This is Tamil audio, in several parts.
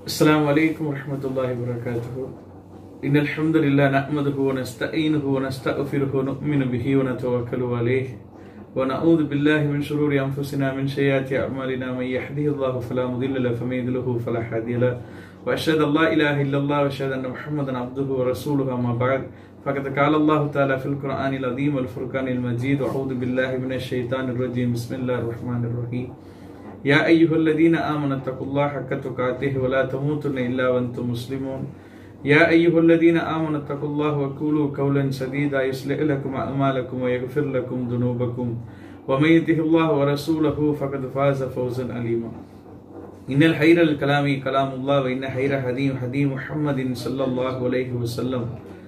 السلام عليكم ورحمة الله وبركاته إن الحمد لله نحمده ونستعينه ونستغفره ونؤمن به ونتوكل عليه ونعوذ بالله من شرور أنفسنا من سيئات أعمالنا من يهده الله فلا مضل له فمن يضلله فلا هادي له وأشهد أن لا إله إلا الله وأشهد أن محمدا عبده ورسوله أما بعد فقد قال الله تعالى في القرآن العظيم والفرقان المجيد أعوذ بالله من الشيطان الرجيم بسم الله الرحمن الرحيم يا أيها الذين آمنوا اتقوا الله حق تقاته ولا تموتن إلا وأنتم مسلمون يا أيها الذين آمنوا اتقوا الله وقولوا قولا سديدا يصلح لكم أعمالكم ويغفر لكم ذنوبكم ومن يطع الله ورسوله فقد فاز فوزا عظيما إن الخير الكلام كلام الله وإن خير حديث حديث محمد صلى الله عليه وسلم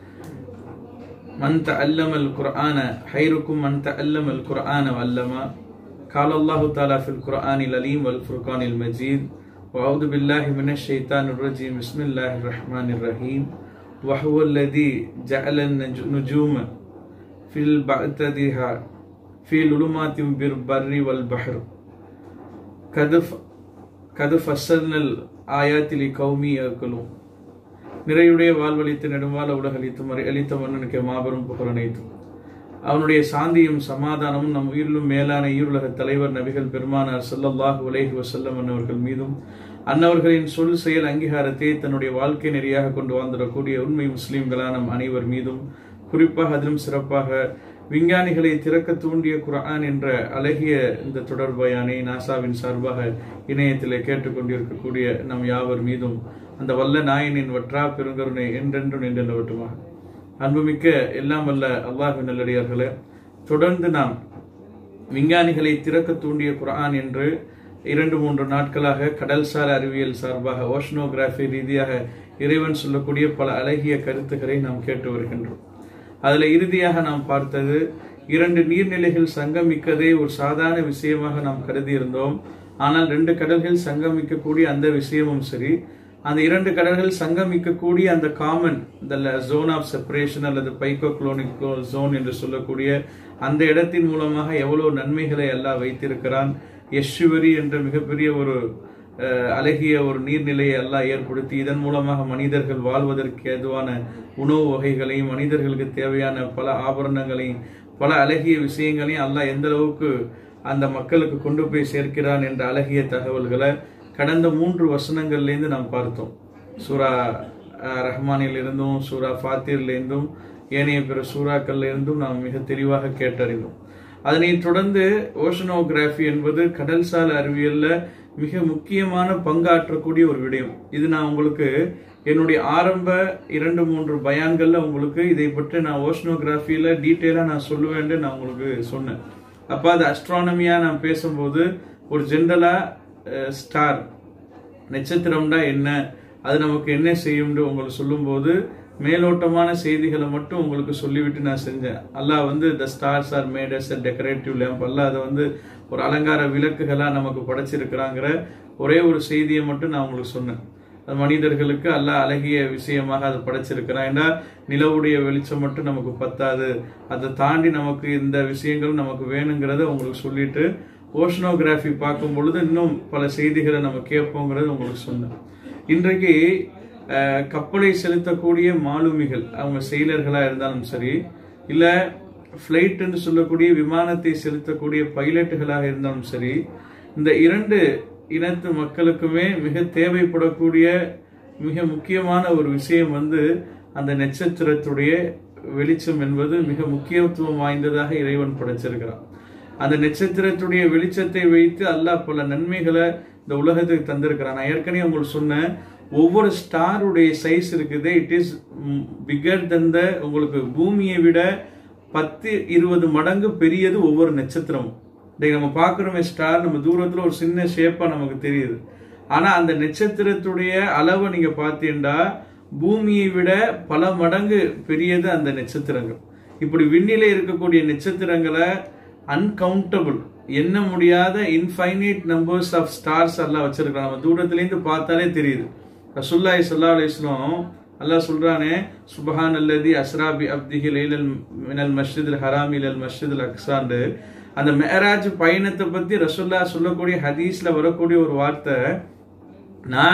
من تعلم القرآن خيركم من تعلم القرآن وعلمه قال الله تعالى في القرآن العليم والفرقان المجيد وأعوذ بالله من الشيطان الرجيم بسم الله الرحمن الرحيم وهو الذي جعل النجوم في البعثها في ظلمات بالبر والبحر قد قد فصلنا الآيات لقوم يأكلون நிறையுடைய வாழ்வழித்து நெடுமால உலகளித்து மறை அளித்த மன்னனுக்கு மாபெரும் புகழனைத்தும் அவனுடைய சாந்தியும் சமாதானமும் நம் உயிரிலும் மேலான ஈருலக தலைவர் நபிகள் பெருமானார் சல்லல்லாஹு உலகி வசல்லம் அன்னவர்கள் மீதும் அன்னவர்களின் சொல் செயல் அங்கீகாரத்தை தன்னுடைய வாழ்க்கை நெறியாக கொண்டு வாழ்ந்திடக்கூடிய உண்மை முஸ்லிம்களான நம் அனைவர் மீதும் குறிப்பாக அதிலும் சிறப்பாக விஞ்ஞானிகளை திறக்க தூண்டிய குரான் என்ற அழகிய இந்த தொடர்பயானை நாசாவின் சார்பாக இணையத்திலே கேட்டுக்கொண்டிருக்கக்கூடிய நம் யாவர் மீதும் அந்த வல்ல நாயனின் வற்றா பெருங்கருணை என்றென்றும் நின்றவட்டுமாக அன்புமிக்க எல்லாம் வல்ல அல்லாஹு நல்லடியார்களே தொடர்ந்து நாம் விஞ்ஞானிகளை திறக்க தூண்டிய குரான் என்று இரண்டு மூன்று நாட்களாக கடல்சார் அறிவியல் சார்பாக ஓஷனோகிராஃபி ரீதியாக இறைவன் சொல்லக்கூடிய பல அழகிய கருத்துக்களை நாம் கேட்டு வருகின்றோம் அதுல இறுதியாக நாம் பார்த்தது இரண்டு நீர்நிலைகள் சங்கமிக்கதே ஒரு சாதாரண விஷயமாக நாம் கருதி இருந்தோம் ஆனால் ரெண்டு கடல்கள் சங்கமிக்கக்கூடிய அந்த விஷயமும் சரி அந்த இரண்டு கடல்கள் சங்கமிக்கக்கூடிய அந்த காமன் இந்த ஜோன் ஆஃப் செப்பரேஷன் அல்லது பைக்கோக்ளோனிக் ஜோன் என்று சொல்லக்கூடிய அந்த இடத்தின் மூலமாக எவ்வளவு நன்மைகளை எல்லாம் வைத்திருக்கிறான் யஷ்வரி என்ற மிகப்பெரிய ஒரு அழகிய ஒரு நீர்நிலையை எல்லாம் ஏற்படுத்தி இதன் மூலமாக மனிதர்கள் வாழ்வதற்கு ஏதுவான உணவு வகைகளையும் மனிதர்களுக்கு தேவையான பல ஆபரணங்களையும் பல அழகிய விஷயங்களையும் அல்லாஹ் எந்த அளவுக்கு அந்த மக்களுக்கு கொண்டு போய் சேர்க்கிறான் என்ற அழகிய தகவல்களை கடந்த மூன்று வசனங்கள்லேருந்து நாம் பார்த்தோம் சூரா ரஹ்மானில் இருந்தும் சூரா ஃபாத்திர்ல இருந்தும் ஏனைய பிற சூறாக்கள்ல இருந்தும் நாம் மிக தெளிவாக கேட்டறிந்தோம் அதனை தொடர்ந்து ஓஷனோகிராஃபி என்பது கடல்சால் அறிவியல்ல மிக முக்கியமான பங்காற்றக்கூடிய ஒரு விடயம் இது நான் உங்களுக்கு என்னுடைய ஆரம்ப இரண்டு மூன்று பயான்கள்ல உங்களுக்கு இதை பற்றி நான் ஓஷனோகிராஃபியில டீட்டெயிலா நான் சொல்லுவேன் நான் உங்களுக்கு சொன்னேன் அப்ப அது அஸ்ட்ரானமியா நான் பேசும்போது ஒரு ஜென்ரலா ஸ்டார் நட்சத்திரம்டா என்ன அது நமக்கு என்ன செய்யும்னு உங்களுக்கு சொல்லும்போது மேலோட்டமான செய்திகளை மட்டும் உங்களுக்கு சொல்லிவிட்டு நான் செஞ்சேன் அல்லாஹ் வந்து the stars are made as a decorative lamp அல்லாஹ் அதை வந்து ஒரு அலங்கார விளக்குகளாக நமக்கு படைச்சிருக்கிறாங்கிற ஒரே ஒரு செய்தியை மட்டும் நான் உங்களுக்கு சொன்னேன் அது மனிதர்களுக்கு அல்லாஹ் அழகிய விஷயமாக அதை படைச்சிருக்கிறான் ஏன்னா நிலவுடைய வெளிச்சம் மட்டும் நமக்கு பத்தாது அதை தாண்டி நமக்கு இந்த விஷயங்கள் நமக்கு வேணுங்கிறத உங்களுக்கு சொல்லிட்டு ஓஷனோகிராஃபி பார்க்கும் பொழுது இன்னும் பல செய்திகளை நம்ம கேட்போங்கிறது உங்களுக்கு சொன்னேன் இன்றைக்கு கப்பலை செலுத்தக்கூடிய மாலுமிகள் அவங்க செயலர்களாக இருந்தாலும் சரி இல்லை ஃப்ளைட்டுன்னு சொல்லக்கூடிய விமானத்தை செலுத்தக்கூடிய பைலட்டுகளாக இருந்தாலும் சரி இந்த இரண்டு இனத்து மக்களுக்குமே மிக தேவைப்படக்கூடிய மிக முக்கியமான ஒரு விஷயம் வந்து அந்த நட்சத்திரத்துடைய வெளிச்சம் என்பது மிக முக்கியத்துவம் வாய்ந்ததாக இறைவன் படைச்சிருக்கிறான் அந்த நட்சத்திரத்துடைய வெளிச்சத்தை வைத்து அல்லாஹ் பல நன்மைகளை இந்த உலகத்துக்கு தந்திருக்கிறான் நான் ஏற்கனவே உங்களுக்கு சொன்னேன் ஒவ்வொரு ஸ்டாருடைய சைஸ் இருக்குது இட் இஸ் பிகர் தந்த உங்களுக்கு பூமியை விட பத்து இருபது மடங்கு பெரியது ஒவ்வொரு நட்சத்திரமும் இன்றைக்கு நம்ம பார்க்குறோமே ஸ்டார் நம்ம தூரத்தில் ஒரு சின்ன ஷேப்பாக நமக்கு தெரியுது ஆனால் அந்த நட்சத்திரத்துடைய அளவை நீங்கள் பார்த்தீங்கன்னா பூமியை விட பல மடங்கு பெரியது அந்த நட்சத்திரங்கள் இப்படி விண்ணிலே இருக்கக்கூடிய நட்சத்திரங்களை அன்கவுண்டபிள் எண்ண முடியாத இன்ஃபைனைட் நம்பர்ஸ் ஆஃப் ஸ்டார்ஸ் எல்லாம் வச்சிருக்காங்க நம்ம தூரத்துலேருந்து பார்த்தாலே தெரியுது ரசுல்லாய் சல்லா அலிஸ்லாம் அல்லாஹ் சொல்றானே சுபஹான் அல்லதி அஸ்ராபி அப்திஹி லைலல் மினல் மஸ்ஜித் ஹராம் இலல் மஸ்ஜித் அக்சாண்டு அந்த மேராஜ் பயணத்தை பத்தி ரசுல்லா சொல்லக்கூடிய ஹதீஸ்ல வரக்கூடிய ஒரு வார்த்தை நான்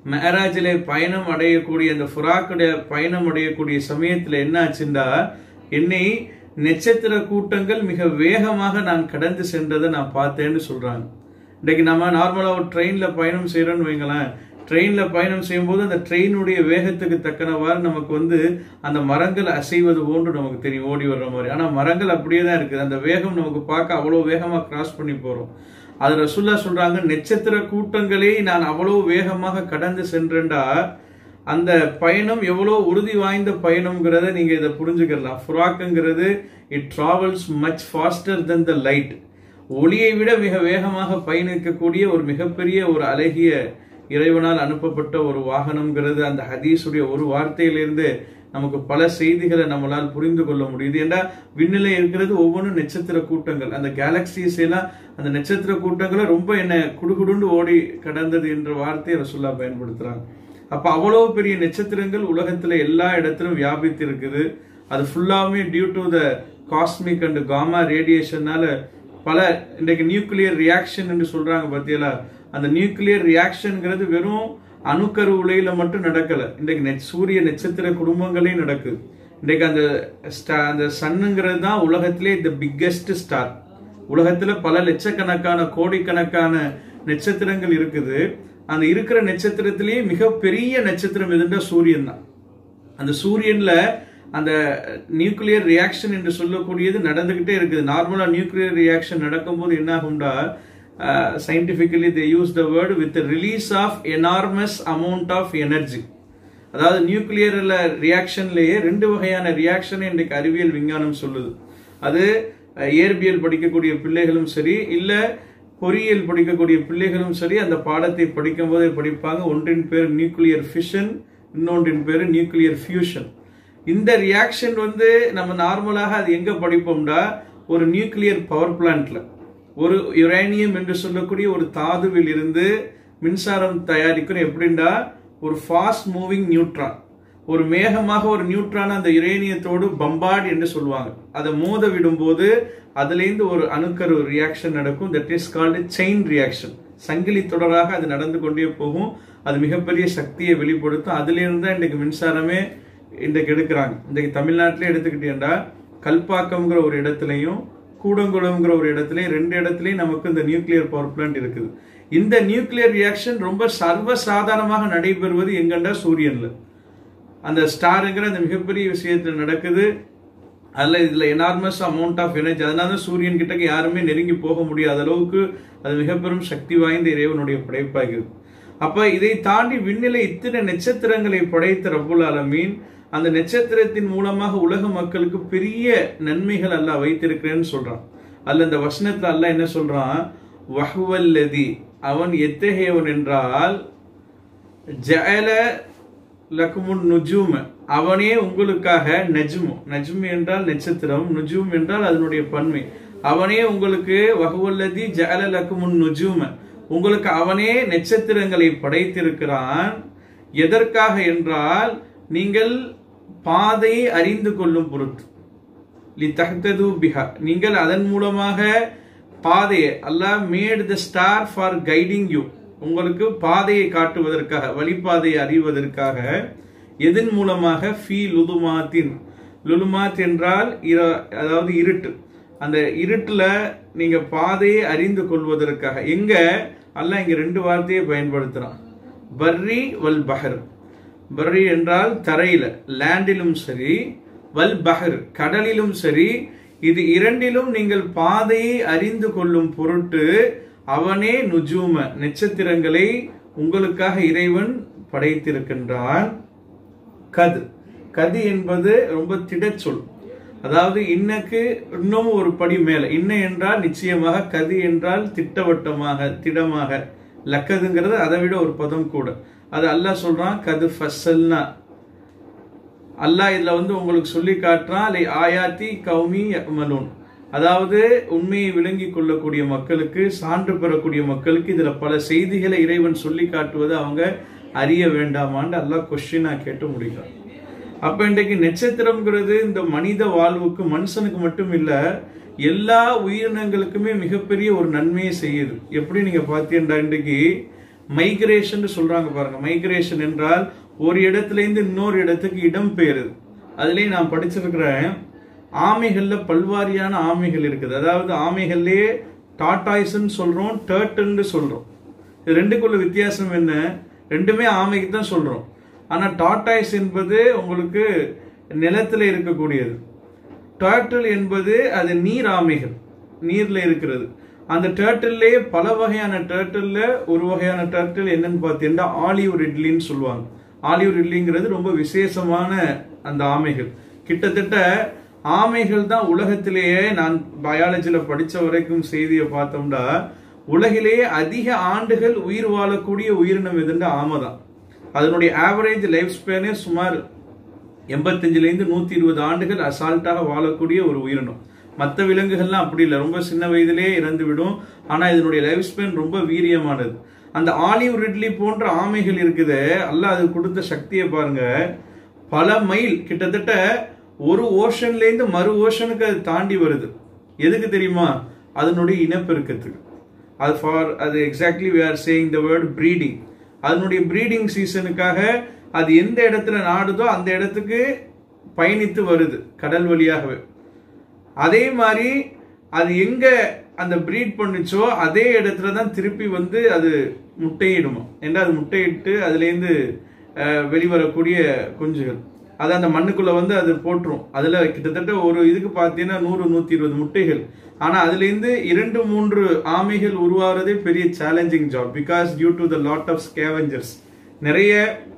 மெஹராஜிலே பயணம் அடையக்கூடிய அந்த ஃபுராக்குடைய பயணம் அடையக்கூடிய சமயத்துல என்ன ஆச்சுண்டா என்னை நட்சத்திர கூட்டங்கள் மிக வேகமாக நான் கடந்து சென்றதை நான் பார்த்தேன்னு சொல்றாங்க இன்னைக்கு நம்ம நார்மலா ஒரு ட்ரெயின்ல பயணம் செய்யறோம்னு வைங்களேன் ட்ரெயின்ல பயணம் செய்யும்போது அந்த ட்ரெயினுடைய வேகத்துக்கு தக்கனவாறு நமக்கு வந்து அந்த மரங்கள் அசைவது போன்று நமக்கு தெரியும் ஓடி வர்ற மாதிரி ஆனா மரங்கள் அப்படியே தான் இருக்குது அந்த வேகம் நமக்கு பார்க்க அவ்வளவு வேகமா கிராஸ் பண்ணி போறோம் அது ரசுல்லா சொல்றாங்க நட்சத்திர கூட்டங்களே நான் அவ்வளவு வேகமாக கடந்து சென்றேன்டா அந்த பயணம் எவ்வளோ உறுதி வாய்ந்த பயணம்ங்கிறத நீங்க இதை புரிஞ்சுக்கலாம் ஃபுராக்குங்கிறது it travels much faster than the light ஒளியை விட மிக வேகமாக பயணிக்கக்கூடிய ஒரு மிகப்பெரிய ஒரு அழகிய இறைவனால் அனுப்பப்பட்ட ஒரு வாகனம்ங்கிறது அந்த ஹதீஸுடைய ஒரு வார்த்தையிலிருந்து நமக்கு பல செய்திகளை நம்மளால் புரிந்து கொள்ள முடியுது ஏன்னா விண்ணில இருக்கிறது ஒவ்வொன்றும் நட்சத்திர கூட்டங்கள் அந்த கேலக்சிஸ் எல்லாம் அந்த நட்சத்திர கூட்டங்களை ரொம்ப என்ன குடுகுடுண்டு ஓடி கடந்தது என்ற வார்த்தையை ரசுல்லா பயன்படுத்துறாங்க அப்ப அவ்வளவு பெரிய நட்சத்திரங்கள் உலகத்துல எல்லா இடத்திலும் வியாபித்து இருக்குது அது ஃபுல்லாமே due to the cosmic and gamma ரேடியேஷனால பல இன்றைக்கு நியூக்ளியர் ரியாக்ஷன் என்று சொல்றாங்க பத்தியலா அந்த நியூக்ளியர் ரியாக்ஷன்ங்கிறது வெறும் அணுக்கரு உலையில மட்டும் நடக்கல இன்றைக்கு நெ- சூரிய நட்சத்திர குடும்பங்களே நடக்குது இன்றைக்கு அந்த star- அந்த சன்னுங்கிறது தான் உலகத்திலே த பிக்கெஸ்ட் ஸ்டார் உலகத்துல பல லட்சக்கணக்கான கோடிக்கணக்கான நட்சத்திரங்கள் இருக்குது அந்த இருக்கிற நட்சத்திரத்திலேயே மிகப்பெரிய நட்சத்திரம் எதுன்னா சூரியன் தான் அந்த சூரியன்ல அந்த நியூக்ளியர் ரியாக்ஷன் என்று சொல்லக்கூடியது நடந்துகிட்டே இருக்குது நார்மலா நியூக்ளியர் ரியாக்ஷன் நடக்கும்போது என்ன ஆகும்டா scientifically they use the word with release of enormous amount of energy அதாவது நியூக்ளியர்ல ரியாக்ஷன்லயே ரெண்டு வகையான ரியாக்ஷன் இன்றைக்கு அறிவியல் விஞ்ஞானம் சொல்லுது அது அஹ், இயற்பியல் படிக்கக்கூடிய பிள்ளைகளும் சரி இல்ல பொறியியல் படிக்கக்கூடிய பிள்ளைகளும் சரி அந்த பாடத்தை படிக்கும் போதே படிப்பாங்க ஒன்றின் பேர் நியூக்ளியர் ஃபிஷன் இன்னொன்றின் பேர் நியூக்ளியர் ஃபியூஷன் இந்த ரியாக்ஷன் வந்து நம்ம நார்மலாக அது எங்க படிப்போம்டா ஒரு நியூக்ளியர் பவர் பிளான்ட்ல ஒரு யுரேனியம் என்று சொல்லக்கூடிய ஒரு தாதுவில் இருந்து மின்சாரம் தயாரிக்கணும் எப்படின்னா ஒரு ஃபாஸ்ட் மூவிங் நியூட்ரான் ஒரு மேகமாக ஒரு நியூட்ரான் அந்த யுரேனியத்தோடு பம்பார்ட் என்று சொல்லுவாங்க அதை மோத விடும்போது அதுலேருந்து ஒரு அணுக்கரு ரியாக்ஷன் நடக்கும் that is called chain reaction சங்கிலி தொடராக அது நடந்து கொண்டே போகும் அது மிகப்பெரிய சக்தியை வெளிப்படுத்தும் அதிலிருந்து தான் இன்றைக்கு மின்சாரமே இன்றைக்கு எடுக்கிறாங்க இன்றைக்கு தமிழ்நாட்டிலே எடுத்துக்கிட்டீங்கன்னா கல்பாக்கம்ங்கிற ஒரு இடத்துலையும் கூடங்குளம்ங்கிற ஒரு இடத்துலயும் ரெண்டு இடத்துலயும் நமக்கு இந்த நியூக்ளியர் பவர் பிளான்ட் இருக்குது இந்த நியூக்ளியர் ரியாக்ஷன் ரொம்ப சர்வசாதாரணமாக நடைபெறுவது எங்கண்டா சூரியன்ல அந்த ஸ்டாருங்கிற அந்த மிகப்பெரிய விஷயத்துல நடக்குது அதுல இதுல எனார்மஸ் அமௌண்ட் ஆஃப் எனர்ஜி அதனால தான் சூரியன் கிட்டக்க யாருமே நெருங்கி போக முடியாத அளவுக்கு அது மிக பெரும் சக்தி வாய்ந்த இறைவனுடைய படைப்பாகிறது அப்ப இதை தாண்டி விண்ணிலை இத்தனை நட்சத்திரங்களை படைத்த ரபுல் ஆலமீன் அந்த நட்சத்திரத்தின் மூலமாக உலக மக்களுக்கு பெரிய நன்மைகள் அல்லாஹ் வைத்திருக்கிறேன்னு சொல்றான் அல்ல இந்த வசனத்துல அல்லாஹ் என்ன சொல்றான் வஹ்வல்லதி அவன் எத்தகையவன் என்றால் ஜஅல லக்குமுன் நுஜூம் அவனே உங்களுக்காக நஜ்மு நஜ்மு என்றால் நட்சத்திரம் நுஜூம் என்றால் அதனுடைய பன்மை அவனே உங்களுக்கு வகுவல்லதி ஜஅல லக்குமுன் நுஜூம உங்களுக்கு அவனே நட்சத்திரங்களை படைத்திருக்கிறான் எதற்காக என்றால் நீங்கள் பாதையை அறிந்து கொள்ளும் பொருட்டு லி தஹ்தது பிஹா நீங்கள் அதன் மூலமாக பாதையை Allah made the star for guiding you உங்களுக்கு பாதையை காட்டுவதற்காக வழிபாதையை அறிவதற்காக எதன் மூலமாக ஃபி லுதுமாத்தின் லுலுமாத் என்றால் இர- அதாவது இருட்டு அந்த இருட்டுல நீங்க பாதையை அறிந்து கொள்வதற்காக எங்க அல்லாஹ் இங்க ரெண்டு வார்த்தையை பயன்படுத்துறான் பர்ரி வல் பஹர் பர்ரி என்றால் தரையில லேண்டிலும் சரி வல் பஹர் கடலிலும் சரி இது இரண்டிலும் நீங்கள் பாதையை அறிந்து கொள்ளும் பொருட்டு அவனே நுஜூம நட்சத்திரங்களை உங்களுக்காக இறைவன் படைத்திருக்கின்றான் கது கது என்பது ரொம்ப திடச்சொல் அதாவது இன்னக்கு இன்னும் ஒரு படி மேல இன்ன என்றால் நிச்சயமாக கது என்றால் திட்டவட்டமாக திடமாக லக்கதுங்கிறது அதை விட ஒரு பதம் கூட அது அல்லாஹ் சொல்றான் கது ஃபசல்னா அல்லாஹ் இதுல வந்து உங்களுக்கு சொல்லி காட்டுறான் லை ஆயாத்தி கௌமி யமலூன் அதாவது உண்மையை விளங்கி கொள்ளக்கூடிய மக்களுக்கு சான்று பெறக்கூடிய மக்களுக்கு இதுல பல செய்திகளை இறைவன் சொல்லி காட்டுவது அவங்க அறிய வேண்டாமான்னு அல்லாஹ் கொஸ்டினா கேட்டு முடிக்கிறான் அப்ப இன்றைக்கு நட்சத்திரம்ங்கிறது இந்த மனித வாழ்வுக்கு மனுஷனுக்கு மட்டும் இல்ல எல்லா உயிரினங்களுக்குமே மிகப்பெரிய ஒரு நன்மையை செய்யுது எப்படி நீங்க பார்த்தீங்கன்னா இன்றைக்கு மைக்ரேஷன் சொல்றாங்க பாருங்க மைக்ரேஷன் என்றால் ஒரு இடத்துல இருந்து இன்னொரு இடத்துக்கு இடம் பெயருது அதுலயே நான் படிச்சிருக்கிறேன் ஆமைகள்ல பல்வாரியான ஆமைகள் இருக்குது அதாவது ஆமைகள்லயே டாட்டாய்ஸ்ன்னு சொல்றோம் டர்ட்டுன்னு சொல்றோம் இது ரெண்டுக்குள்ள வித்தியாசம் என்ன ரெண்டுமே ஆமைக்கு தான் சொல்றோம் ஆனா டாட்டாய்ஸ் என்பது உங்களுக்கு நிலத்துல இருக்கக்கூடியது டர்ட்டில் என்பது அது நீர் ஆமைகள் நீர்ல இருக்கிறது அந்த டர்ட்டில்லே பல வகையான டர்ட்டில்ல ஒரு வகையான டர்ட்டில் என்னன்னு பார்த்தீங்கன்னா ஆலிவ் ரிட்லின்னு சொல்லுவாங்க ஆலிவ் ரிட்லிங்கிறது ரொம்ப விசேஷமான அந்த ஆமைகள் கிட்டத்தட்ட ஆமைகள் தான் உலகத்திலேயே நான் பயாலஜில படிச்ச வரைக்கும் செய்தியை பார்த்தோம்னா உலகிலேயே அதிக ஆண்டுகள் உயிர் வாழக்கூடிய உயிரினம் எதுன்னா ஆமை தான் அதனுடைய ஆவரேஜ் லைஃப் ஸ்பேனே சுமார் எண்பத்தஞ்சுல இருந்து நூத்தி இருபது ஆண்டுகள் அசால்ட்டாக வாழக்கூடிய ஒரு உயிரினம் மற்ற விலங்குகள்லாம் அப்படி இல்லை ரொம்ப சின்ன வயதிலே இறந்து விடும் ஆனா இதனுடைய லைஃப் ஸ்பேன் ரொம்ப வீரியமானது அந்த ஆலிவ் ரிட்லி போன்ற ஆமைகள் இருக்குது அல்லாஹ் அது கொடுத்த சக்தியை பாருங்க பல மைல் கிட்டத்தட்ட ஒரு ஓஷன்ல இருந்து மறு ஓஷனுக்கு அது தாண்டி வருது எதுக்கு தெரியுமா அதனுடைய இனப்பெருக்கத்துக்கு அது ஃபார் அது exactly we are saying the word breeding அதனுடைய ப்ரீடிங் சீசனுக்காக அது எந்த இடத்துல நாடுதோ அந்த இடத்துக்கு பயணித்து வருது கடல் வழியாகவே அதே மாதிரி அது எங்க அந்த ப்ரீட் பண்ணுச்சோ அதே இடத்துல தான் திருப்பி வந்து அது முட்டையிடுமா ஏன்னா அது முட்டையிட்டு அதுலேருந்து அஹ், வெளிவரக்கூடிய குஞ்சுகள் அது அந்த மண்ணுக்குள்ள வந்து அது போட்டுரும் அதுல கிட்டத்தட்ட ஒரு இதுக்கு பார்த்தீங்கன்னா நூறு நூத்தி இருபது முட்டைகள் ஆனா அதுல இருந்து இரண்டு மூன்று ஆமைகள் உருவாகிறதே பெரிய challenging job because due to the lot of scavengers நிறைய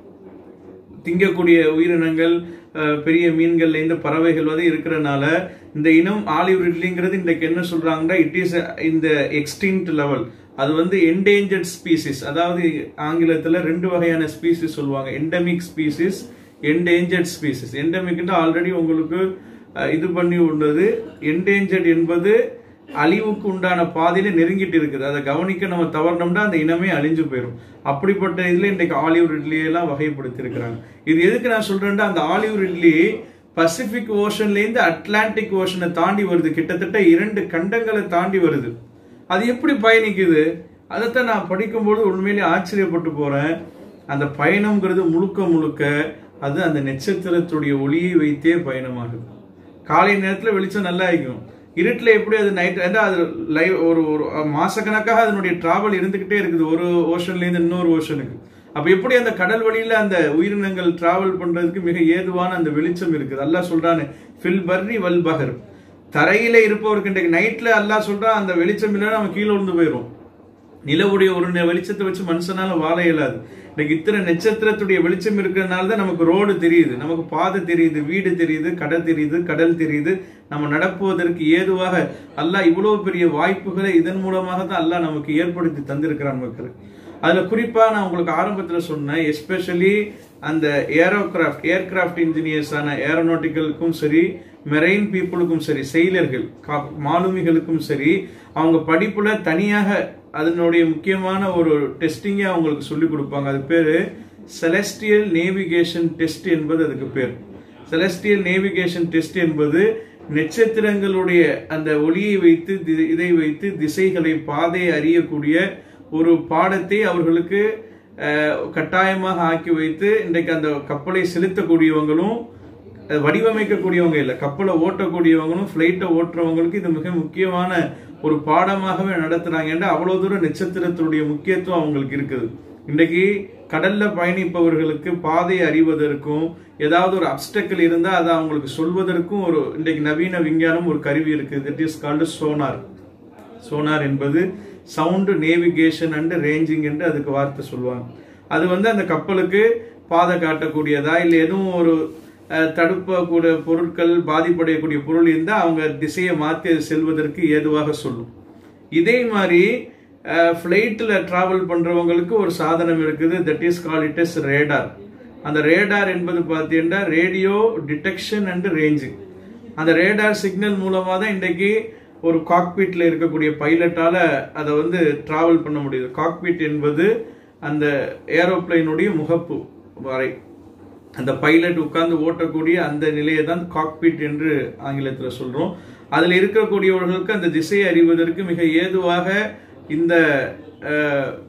திங்கக்கூடிய உயிரினங்கள் அஹ், பெரிய மீன்கள்ல இருந்து பறவைகள் வந்து இருக்கிறனால இந்த இனம் ஆலிவ் ரிட்லிங்கிறது இன்றைக்கு என்ன சொல்றாங்கன்னா இட் இஸ் இந்த எக்ஸ்டிங்க்ட் லெவல் அது வந்து என்டேஞ்சர்ட் ஸ்பீசிஸ் அதாவது ஆங்கிலத்துல ரெண்டு வகையான ஸ்பீசிஸ் சொல்லுவாங்க எண்டமிக் ஸ்பீசிஸ் என்டேஞ்சர்ட் ஸ்பீசிஸ் எண்டமிக்னா ஆல்ரெடி உங்களுக்கு அஹ், இது பண்ணி உள்ளது என்டேஞ்சர்ட் என்பது அழிவுக்கு உண்டான பாதையில நெருங்கிட்டு இருக்குது அதை கவனிக்க நம்ம தவறினோம்னா அந்த இனமே அழிஞ்சு போயிடும் அப்படிப்பட்ட இதுல இன்றைக்கு ஆலிவ் ரிட்லி எல்லாம் வகைப்படுத்தி இருக்கிறாங்க இது எதுக்கு நான் சொல்றேன்னா அந்த ஆலிவ் ரிட்லி பசிபிக் ஓஷன்ல இருந்து அட்லாண்டிக் ஓஷனை தாண்டி வருது கிட்டத்தட்ட இரண்டு கண்டங்களை தாண்டி வருது அது எப்படி பயணிக்குது அதைத்தான் நான் படிக்கும்போது உண்மையிலேயே ஆச்சரியப்பட்டு போறேன் அந்த பயணம்ங்கிறது முழுக்க முழுக்க அது அந்த நட்சத்திரத்துடைய ஒளியை வைத்தே பயணமாகுது காலை நேரத்துல வெளிச்சம் நல்லா இருக்கும் இருட்டில் எப்படி அது நைட் ஏன்னா அது லைவ் ஒரு ஒரு மாசக்கணக்காக அதனுடைய டிராவல் இருந்துகிட்டே இருக்குது ஒரு ஓஷன்ல இருந்து இன்னொரு ஓஷனுக்கு அப்ப எப்படி அந்த கடல் வழியில அந்த உயிரினங்கள் டிராவல் பண்றதுக்கு மிக ஏதுவான அந்த வெளிச்சம் இருக்குது அல்லாஹ் சொல்றானு ஃபில் பர்ரி வல் பஹர் தரையில இருப்பவருக்கு இன்றைக்கு நைட்ல அல்லாஹ் சொல்றான் அந்த வெளிச்சம் இல்லைன்னா நம்ம கீழே விழுந்து போயிடும் நிலவுடைய ஒரு நெ- வெளிச்சத்தை வச்சு மனுஷனால வாழ இயலாது இன்னைக்கு இத்தனை நட்சத்திரத்துடைய வெளிச்சம் இருக்கிறதுனால தான் நமக்கு ரோடு தெரியுது நமக்கு பாதை தெரியுது வீடு தெரியுது கடல் தெரியுது கடல் தெரியுது நம்ம நடப்புவதற்கு ஏதுவாக அல்லாஹ் இவ்வளவு பெரிய வாய்ப்புகளை இதன் மூலமாக தான் அல்லாஹ் நமக்கு ஏற்படுத்தி தந்திருக்கிறான் மக்கள் அதுல குறிப்பா நான் உங்களுக்கு ஆரம்பத்துல சொன்னேன் எஸ்பெஷலி அந்த ஏரோகிராஃப்ட் ஏர்கிராஃப்ட் இன்ஜினியர்ஸான ஏரோநாட்டிக்கலுக்கும் சரி மெரைன் பீப்புளுக்கும் சரி செயலர்கள் கா- மாலுமிகளுக்கும் சரி அவங்க படிப்புல தனியாக அதனுடைய முக்கியமான ஒரு டெஸ்டிங்கை அவங்களுக்கு சொல்லி கொடுப்பாங்க அது பேரு செலஸ்டியல் நேவிகேஷன் டெஸ்ட் என்பது அதுக்கு பேர் செலஸ்டியல் நேவிகேஷன் டெஸ்ட் என்பது நட்சத்திரங்களுடைய அந்த ஒளியை வைத்து தி- இதை வைத்து திசைகளை பாதையை அறியக்கூடிய ஒரு பாடத்தை அவர்களுக்கு அஹ், கட்டாயமாக ஆக்கி வைத்து இன்றைக்கு அந்த கப்பலை செலுத்தக்கூடியவங்களும் அஹ், வடிவமைக்கக்கூடியவங்க இல்லை கப்பலை ஓட்டக்கூடியவங்களும் ஃப்ளைட்டை ஓட்டுறவங்களுக்கு இது மிக முக்கியமான ஒரு பாடமாகவே நடத்துறாங்க ஏன்னா அவ்வளவு தூரம் நட்சத்திரத்தினுடைய முக்கியத்துவம் அவங்களுக்கு இருக்குது இன்றைக்கு கடல்ல பயணிப்பவர்களுக்கு பாதை அறிவதற்கும் ஏதாவது ஒரு அப்டக்கல் இருந்தா அதை அவங்களுக்கு சொல்வதற்கும் ஒரு இன்றைக்கு நவீன விஞ்ஞானம் ஒரு கருவி இருக்கு that is called sonar sonar என்பது சவுண்டு நேவிகேஷன் அண்ட் ரேஞ்சிங் என்று அதுக்கு வார்த்தை சொல்லுவாங்க அது வந்து அந்த கப்பலுக்கு பாதை காட்டக்கூடியதா இல்லை எதுவும் ஒரு அஹ், தடுப்பக்கூடிய பொருட்கள் பாதிப்படையக்கூடிய பொருள் இருந்தால் அவங்க திசையை மாற்றி அது செல்வதற்கு ஏதுவாக சொல்லும் இதே மாதிரி ஃப்ளைட்டில் ட்ராவல் பண்ணுறவங்களுக்கு ஒரு சாதனம் இருக்குது that is call it is radar அந்த ரேடார் என்பது பார்த்தீங்கன்னா ரேடியோ டிடெக்ஷன் அண்ட் ரேஞ்சிங் அந்த ரேடார் சிக்னல் மூலமாக தான் இன்றைக்கு ஒரு காக்பீட்ல இருக்கக்கூடிய பைலட்டால அதை வந்து டிராவல் பண்ண முடியுது காக்பீட் என்பது அந்த ஏரோப்ளைனுடைய முகப்பு வரை அந்த பைலட் உட்கார்ந்து ஓட்டக்கூடிய அந்த நிலையை தான் காக்பீட் என்று ஆங்கிலத்தில் சொல்றோம் அதில் இருக்கக்கூடியவர்களுக்கு அந்த திசையை அறிவதற்கு மிக ஏதுவாக இந்த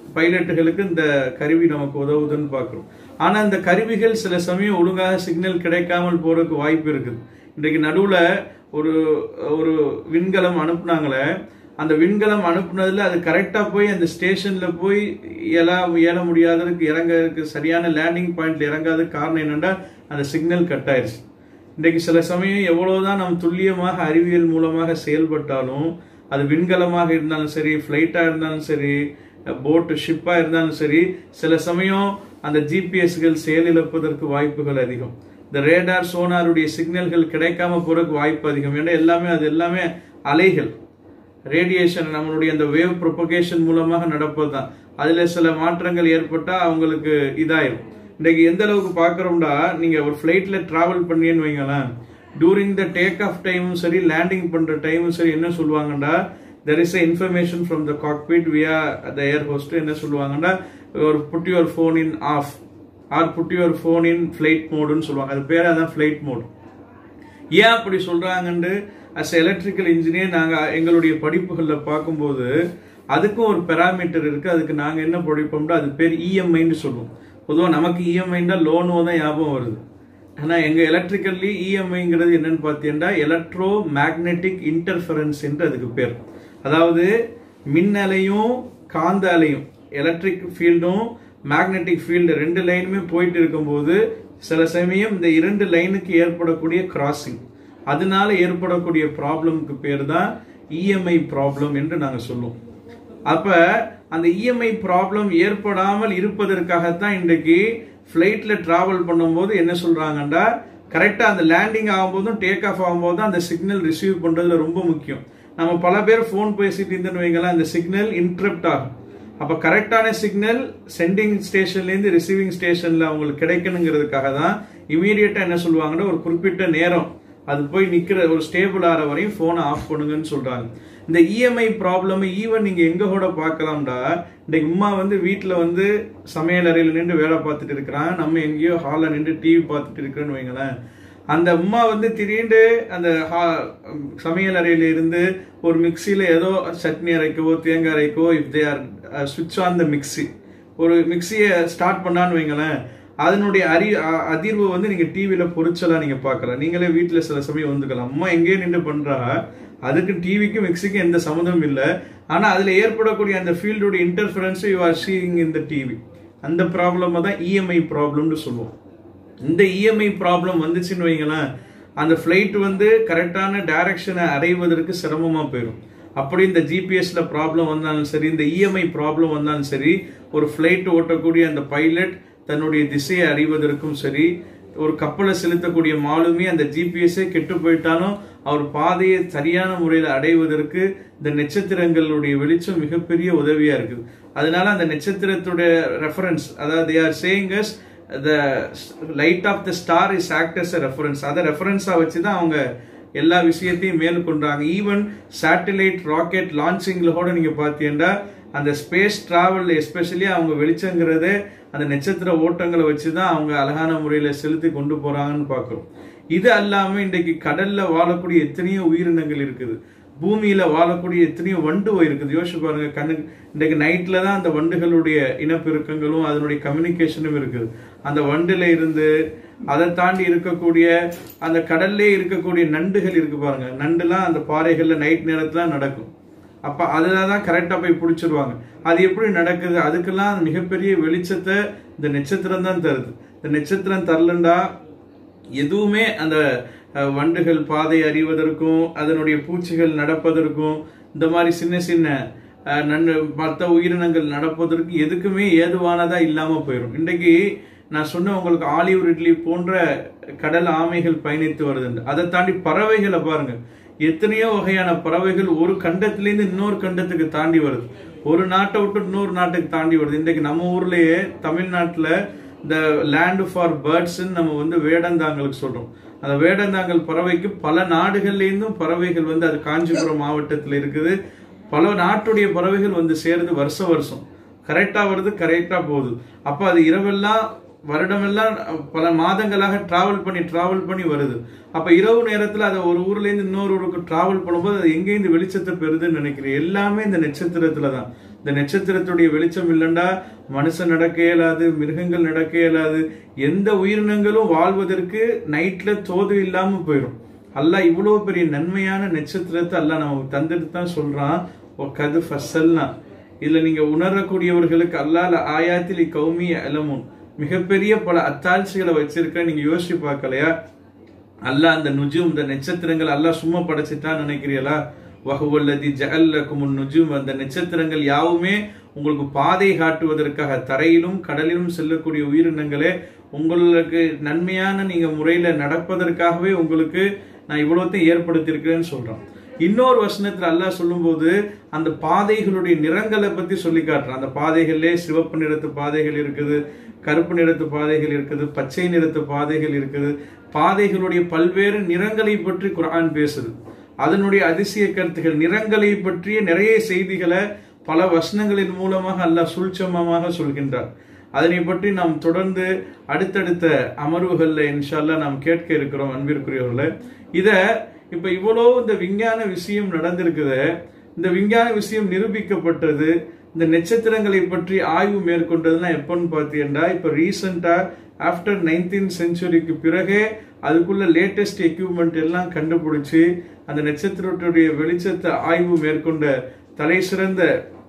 பைலட்டுகளுக்கு இந்த கருவி நமக்கு உதவுதுன்னு பார்க்குறோம் ஆனால் இந்த கருவிகள் சில சமயம் ஒழுங்காக சிக்னல் கிடைக்காமல் போறதுக்கு வாய்ப்பு இருக்குது இன்றைக்கு நடுவில் ஒரு ஒரு விண்கலம் அனுப்புனாங்களே அந்த விண்கலம் அனுப்புனதுல அது கரெக்டா போய் அந்த ஸ்டேஷன்ல போய் எழ ஏற முடியாததுக்கு இறங்கிறதுக்கு சரியான லேண்டிங் பாயிண்ட்ல இறங்காததுக்கு காரணம் என்னன்னா அந்த சிக்னல் கட் ஆயிருச்சு இன்றைக்கு சில சமயம் எவ்வளவுதான் நாம் துல்லியமாக அறிவியல் மூலமாக செயல்பட்டாலும் அது விண்கலமாக இருந்தாலும் சரி ஃப்ளைட்டா இருந்தாலும் சரி போட்டு ஷிப்பா இருந்தாலும் சரி சில சமயம் அந்த ஜிபிஎஸ்கள் செயலிழப்பதற்கு வாய்ப்புகள் அதிகம் இந்த ரேடார் சோனாருடைய சிக்னல்கள் கிடைக்காம போறதுக்கு வாய்ப்பு அதிகம் ஏன்னா எல்லாமே அது எல்லாமே அலைகள் ரேடியேஷன் நம்மளுடைய அந்த வேவ் ப்ரொபகேஷன் மூலமாக நடப்பது தான் அதுல சில மாற்றங்கள் ஏற்பட்டா அவங்களுக்கு இதாயிரும் இன்னைக்கு எந்த அளவுக்கு பாக்குறோம்டா நீங்க ஒரு ஃபிளைட்ல டிராவல் பண்ணியன்னு வைங்களேன் டூரிங் த டேக் ஆஃப் டைமும் சரி லேண்டிங் பண்ற டைமும் சரி என்ன சொல்லுவாங்கடா there is information from the cockpit via the air host என்ன சொல்லுவாங்கன்னா ஒரு put your phone in off or put your phone in flight மோடுன்னு சொல்லுவாங்க அது பேர் அதான் ஃபிளைட் மோட் ஏன் அப்படி சொல்றாங்கன்னு அஸ் எலக்ட்ரிக்கல் இன்ஜினியர் நாங்க எங்களுடைய படிப்புகள்ல பார்க்கும்போது அதுக்கும் ஒரு பெராமீட்டர் இருக்கு அதுக்கு நாங்க என்ன படிப்போம்னா அது பேர் இஎம்ஐன்னு சொல்லுவோம் பொதுவாக நமக்கு இஎம்ஐன்னா லோனோ தான் ஞாபகம் வருது ஆனா எங்க எலக்ட்ரிக்கல்லி இஎம்ஐங்கிறது என்னன்னு பார்த்தீங்கன்னா எலக்ட்ரோ மேக்னெட்டிக் இன்டர்ஃபரன்ஸ் என்று அதுக்கு பேர் அதாவது மின் அலையும் காந்த அலையும் எலக்ட்ரிக் ஃபீல்டும் மேக்னெட்டிக் ஃபீல்டு ரெண்டு லைனுமே போயிட்டு இருக்கும்போது சில சமயம் இந்த இரண்டு லைனுக்கு ஏற்படக்கூடிய கிராசிங் அதனால ஏற்படக்கூடிய ப்ராப்ளம்க்கு பேர் தான் இஎம்ஐ ப்ராப்ளம் என்று நாங்கள் சொல்லுவோம் அப்ப அந்த இஎம்ஐ ப்ராப்ளம் ஏற்படாமல் இருப்பதற்காகத்தான் இன்றைக்கு ஃப்ளைட்ல டிராவல் பண்ணும்போது என்ன சொல்றாங்கண்டா கரெக்டா அந்த லேண்டிங் ஆகும்போதும் டேக் ஆஃப் ஆகும்போதும் அந்த சிக்னல் ரிசீவ் பண்றதுல ரொம்ப முக்கியம் நம்ம பல பேர் ஃபோன் பேசிட்டு இருந்தேன்னு வைங்களேன் அந்த சிக்னல் இன்டரப்ட் ஆகும் அப்ப கரெக்டான சிக்னல் சென்டிங் ஸ்டேஷன்ல இருந்து ரிசீவிங் ஸ்டேஷன்ல அவங்களுக்கு கிடைக்கணுங்கிறதுக்காக தான் இமீடியட்டா என்ன சொல்லுவாங்கன்னா ஒரு குறிப்பிட்ட நேரம் அது போய் நிக்கிற ஒரு ஸ்டேபிள் ஆகிற வரையும் போனை ஆஃப் பண்ணுங்கன்னு சொல்றாங்க இந்த இஎம்ஐ ப்ராப்ளம் ஈவன் நீங்க எங்க கூட பார்க்கலாம்டா இந்த உமா வந்து வீட்டுல வந்து சமையல் அறையில நின்று வேலை பார்த்துட்டு இருக்கிறாங்க நம்ம எங்கேயோ ஹாலில் நின்று டிவி பார்த்துட்டு இருக்கிறோன்னு வைங்களேன் அந்த உமா வந்து திடீர்னு அந்த சமையல் அறையில இருந்து ஒரு மிக்சியில ஏதோ சட்னி அரைக்கவோ தேங்காய் அரைக்கவோ இஃப் தே ஆர் சுவிட்ச் ஆன் த மிக்சி ஒரு மிக்சியை ஸ்டார்ட் பண்ணான்னு வைங்களேன் அதனுடைய அறி அதிர்வு வந்து நீங்க டிவியில பொறிச்சலாம் நீங்க பார்க்கலாம் நீங்களே வீட்டுல சில சமயம் வந்துக்கலாம் அம்மா எங்கேயே நின்று பண்றா அதுக்கு டிவிக்கும் மிக்சிக்கும் எந்த சம்மந்தமும் இல்லை ஆனா அதுல ஏற்படக்கூடிய அந்த ஃபீல்டோட இன்டர்ஃபரன்ஸ் யூ ஆர் சீயிங் இந்த டிவி அந்த ப்ராப்ளம் தான் இஎம்ஐ ப்ராப்ளம்னு சொல்லுவோம் இந்த இஎம்ஐ ப்ராப்ளம் வந்துச்சுன்னு வைங்களேன் அந்த ஃப்ளைட் வந்து கரெக்டான டைரக்ஷனை அடைவதற்கு சிரமமா போயிடும் அப்படி இந்த ஜிபிஎஸ்ல ப்ராப்ளம் வந்தாலும் சரி இந்த இஎம்ஐ ப்ராப்ளம் வந்தாலும் சரி ஒரு ஃப்ளைட் ஓட்டக்கூடிய அந்த பைலட் தன்னுடைய திசையை அறிவதற்கும் சரி ஒரு கப்பலை செலுத்தக்கூடிய மாலுமே அந்த ஜிபிஎஸ்ஸே கெட்டு போயிட்டாலும் அவர் பாதையை சரியான முறையில் அடைவதற்கு இந்த நட்சத்திரங்களுடைய வெளிச்சம் மிகப்பெரிய உதவியா இருக்குது அதனால அந்த நட்சத்திரத்துடைய ரெஃபரன்ஸ் அதாவது are saying as the light of the star is act as reference அதை ரெஃபரன்ஸா வச்சு தான் அவங்க எல்லா விஷயத்தையும் மேற்கொண்டாங்க ஈவன் சேட்டலைட் ராக்கெட் லான்ச்சிங்ல கூட நீங்க பாத்தீங்கன்னா அந்த ஸ்பேஸ் டிராவல் எஸ்பெஷலி அவங்க வெளிச்சங்கிறதே அந்த நட்சத்திர ஓட்டங்களை வச்சு தான் அவங்க அழகான முறையில செலுத்தி கொண்டு போறாங்கன்னு பார்க்கிறோம் இது அல்லாம இன்றைக்கு கடல்ல வாழக்கூடிய எத்தனையோ உயிரினங்கள் இருக்குது பூமியில வாழக்கூடிய எத்தனையோ வண்டு இருக்குது யோசிச்சு பாருங்க கண்ணு இன்றைக்கு நைட்ல தான் அந்த வண்டுகளுடைய இனப்பெருக்கங்களும் அதனுடைய கம்யூனிகேஷனும் இருக்குது அந்த வண்டுல இருந்து அதை தாண்டி இருக்கக்கூடிய அந்த கடல்லே இருக்கக்கூடிய நண்டுகள் இருக்கு பாருங்க நண்டுலாம் அந்த பாறைகள்ல நைட் நேரத்துல நடக்கும் அப்ப அதில் தான் கரெக்டா போய் பிடிச்சிருவாங்க அது எப்படி நடக்குது அதுக்கெல்லாம் மிகப்பெரிய வெளிச்சத்தை இந்த நட்சத்திரம் தான் தருது இந்த நட்சத்திரம் தரலண்டா எதுவுமே அந்த வண்டுகள் பாதை அறிவதற்கும் அதனுடைய பூச்சிகள் நடப்பதற்கும் இந்த மாதிரி சின்ன சின்ன நன்னு மற்ற உயிரினங்கள் நடப்பதற்கு எதுக்குமே ஏதுவானதா இல்லாம போயிடும் இன்றைக்கு நான் சொன்ன உங்களுக்கு ஆலிவ் ரிட்லி போன்ற கடல் ஆமைகள் பயணித்து வருது அதை தாண்டி பறவைகளை பாருங்க எத்தனையோ வகையான பறவைகள் ஒரு கண்டத்திலேருந்து இன்னொரு கண்டத்துக்கு தாண்டி வருது ஒரு நாட்டை விட்டு இன்னொரு நாட்டுக்கு தாண்டி வருது இன்றைக்கு நம்ம ஊர்லயே தமிழ்நாட்டில் இந்த லேண்ட் ஃபார் பேர்ட்ஸ் நம்ம வந்து வேடந்தாங்களுக்கு சொல்றோம் அந்த வேடந்தாங்கல் பறவைக்கு பல நாடுகள்லேருந்தும் பறவைகள் வந்து அது காஞ்சிபுரம் மாவட்டத்தில் இருக்குது பல நாட்டுடைய பறவைகள் வந்து சேருது வருஷ வருஷம் கரெக்டா வருது கரெக்டா போகுது அப்ப அது இரவெல்லாம் வருடமெல்லாம் பல மாதங்களாக டிராவல் பண்ணி டிராவல் பண்ணி வருது அப்ப இரவு நேரத்துல அதை ஒரு ஊர்ல இருந்து இன்னொரு ஊருக்கு டிராவல் பண்ணும்போது அது எங்கேருந்து வெளிச்சத்தை பெறுதுன்னு நினைக்கிறேன் எல்லாமே இந்த நட்சத்திரத்துல தான் இந்த நட்சத்திரத்துடைய வெளிச்சம் இல்லைண்டா மனுஷன் நடக்க இயலாது மிருகங்கள் நடக்க இயலாது எந்த உயிரினங்களும் வாழ்வதற்கு நைட்ல தோது இல்லாம போயிடும் அல்லாஹ் இவ்வளவு பெரிய நன்மையான நட்சத்திரத்தை அல்லாஹ் நமக்கு தந்துட்டு தான் சொல்றான் கது ஃபசல்னா இதுல நீங்க உணரக்கூடியவர்களுக்கு அல்லாஹ் ஆயாத்தில் கௌமி அலமுன் மிகப்பெரிய பல அத்தாட்சிகளை வச்சிருக்க நீங்க யோசிச்சு பார்க்கலையா அல்லாஹ் அந்த நுஜும் இந்த நட்சத்திரங்கள் அல்லாஹ் சும்மா படைச்சிட்டான்னு நினைக்கிறீங்களா வகுவல்லதி ஜஅல்லக்கும் நுஜும் அந்த நட்சத்திரங்கள் யாவுமே உங்களுக்கு பாதை காட்டுவதற்காக தரையிலும் கடலிலும் செல்லக்கூடிய உயிரினங்களே உங்களுக்கு நன்மையான நீங்க முறையில நடப்பதற்காகவே உங்களுக்கு நான் இவ்வளவுத்தையும் ஏற்படுத்தியிருக்கிறேன்னு சொல்றேன் இன்னொரு வசனத்துல அல்லாஹ் சொல்லும்போது அந்த பாதைகளுடைய நிறங்களை பத்தி சொல்லி காட்டுறான் அந்த பாதைகள்லே சிவப்பு நிறத்து பாதைகள் இருக்குது கருப்பு நிறத்து பாதைகள் இருக்குது பச்சை நிறத்து பாதைகள் இருக்குது பாதைகளுடைய பல்வேறு நிறங்களை பற்றி குரான் பேசுது அதனுடைய அதிசய கருத்துகள் நிறங்களை பற்றிய நிறைய செய்திகளை பல வசனங்களின் மூலமாக அல்லாஹ் சூழ்ச்சமமாக சொல்கின்றார் அதனை பற்றி நாம் தொடர்ந்து அடுத்தடுத்த அமர்வுகள்ல இன்ஷால்லா நாம் கேட்க இருக்கிறோம் அன்பிற்குரியவர்கள இத இப்ப இவ்வளோ இந்த விஞ்ஞான விஷயம் நடந்திருக்குது இந்த விஞ்ஞான விஷயம் நிரூபிக்கப்பட்டது இந்த நட்சத்திரங்களை பற்றி ஆய்வு மேற்கொண்டதுலாம் எப்பன்னு பார்த்தீங்கன்னா இப்ப ரீசெண்டா ஆஃப்டர் நைன்டீன் செஞ்சுரிக்கு பிறகே அதுக்குள்ள லேட்டஸ்ட் எக்யூப்மெண்ட் எல்லாம் கண்டுபிடிச்சு அந்த நட்சத்திரத்துடைய வெளிச்சத்தை ஆய்வு மேற்கொண்ட தலை சிறந்த